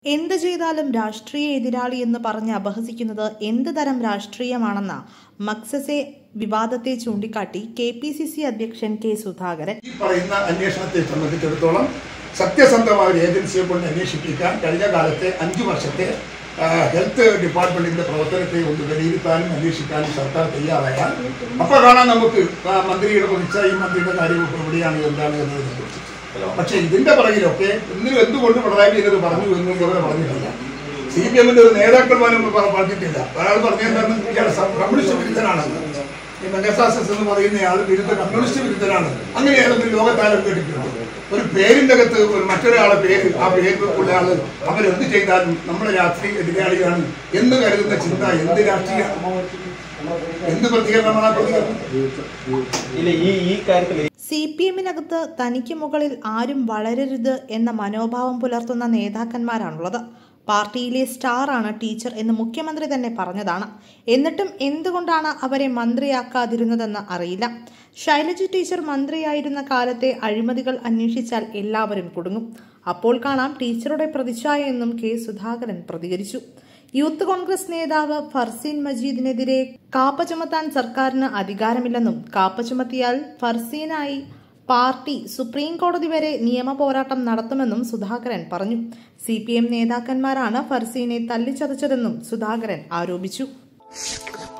എന്ത് ചെയ്താലും രാഷ്ട്രീയ എതിരാളി എന്ന് പറഞ്ഞ് അപഹസിക്കുന്നത് എന്ത് തരം രാഷ്ട്രീയമാണെന്ന മക്സസെ വിവാദത്തെ ചൂണ്ടിക്കാട്ടി കെ പി സി സി അധ്യക്ഷൻ കെ സുധാകരൻ ഈ പറയുന്ന അന്വേഷണത്തെ സംബന്ധിച്ചിടത്തോളം സത്യസന്ധമായ ഒരു ഏജൻസിയെ കൊണ്ട് അന്വേഷിപ്പിക്കാൻ കഴിഞ്ഞ കാലത്തെ അഞ്ചു വർഷത്തെ ആ, ഹെൽത്ത് ഡിപ്പാർട്ട്മെന്റിന്റെ പ്രവർത്തനത്തെ ഒന്ന് വിലയിരുത്താനും അന്വേഷിക്കാനും സർക്കാർ തയ്യാറായാൽ അപ്പോൾ കാണാൻ നമുക്ക് ആ മന്ത്രിയുടെ പ്രതിച്ഛ ഈ മന്ത്രിയുടെ കാര്യം ഇപ്പോൾ എവിടെയാണ് എന്താണ് എന്നതിനെ കുറിച്ച് പക്ഷേ ഇതിന്റെ പുറകിലൊക്കെ ഇന്നിനും എന്തുകൊണ്ട് പിണറായി വിജയൻ ഇത് പറഞ്ഞു എന്നും ഇവരെ പറഞ്ഞിട്ടില്ല സി പി എമ്മിന്റെ ഒരു നേതാക്കന്മാരും പറ- പറഞ്ഞിട്ടില്ല ഒരാൾ പറഞ്ഞെന്താണ് ഇയാൾ സം- കമ്മ്യൂണിസ്റ്റ് വിരുദ്ധനാണെന്ന് ഈ മെഗസാസസ് എന്ന് പറയുന്നയാൾ വിരുദ്ധ കമ്മ്യൂണിസ്റ്റ് വിരുദ്ധനാണ് അങ്ങനെ ഏതെങ്കിലും ലോകത്താരം കേട്ടിട്ടുണ്ട് ഒരു പേരിന്റെ അകത്ത് ഒരു മറ്റൊരാളെ പേര് ആ പേര് ഉള്ള ആള് അവരെന്ത് ചെയ്താലും നമ്മുടെ രാഷ്ട്രീയ എതിരാളിയാണ് എന്ന് കരുതുന്ന ചിന്ത എന്ത് രാഷ്ട്രീയ എന്ത് പ്രതികരണമാണ് ആ പ്രതികരണം ഇല്ല ഈ ഈ കാര്യത്തിൽ സി പി എമ്മിനകത്ത് തനിക്ക് മുകളിൽ ആരും വളരരുത് എന്ന മനോഭാവം പുലർത്തുന്ന നേതാക്കന്മാരാണുള്ളത് പാർട്ടിയിലെ സ്റ്റാറാണ് ടീച്ചർ എന്ന് മുഖ്യമന്ത്രി തന്നെ പറഞ്ഞതാണ് എന്നിട്ടും എന്തുകൊണ്ടാണ് അവരെ മന്ത്രിയാക്കാതിരുന്നതെന്ന് അറിയില്ല ശൈലജ ടീച്ചർ മന്ത്രിയായിരുന്ന കാലത്തെ അഴിമതികൾ അന്വേഷിച്ചാൽ എല്ലാവരും കുടുങ്ങും അപ്പോൾ കാണാം ടീച്ചറുടെ പ്രതിച്ഛായ എന്നും കെ സുധാകരൻ പ്രതികരിച്ചു യൂത്ത് കോൺഗ്രസ് നേതാവ് ഫർസീൻ മജീദിനെതിരെ കാപ്പ ചുമത്താൻ സർക്കാരിന് അധികാരമില്ലെന്നും കാപ്പ ചുമത്തിയാൽ ഫർസീനായി പാർട്ടി സുപ്രീം കോടതി വരെ നിയമ പോരാട്ടം നടത്തുമെന്നും സുധാകരൻ പറഞ്ഞു സി പി എം നേതാക്കന്മാരാണ് ഫർസീനെ തല്ലിച്ചതച്ചതെന്നും സുധാകരൻ ആരോപിച്ചു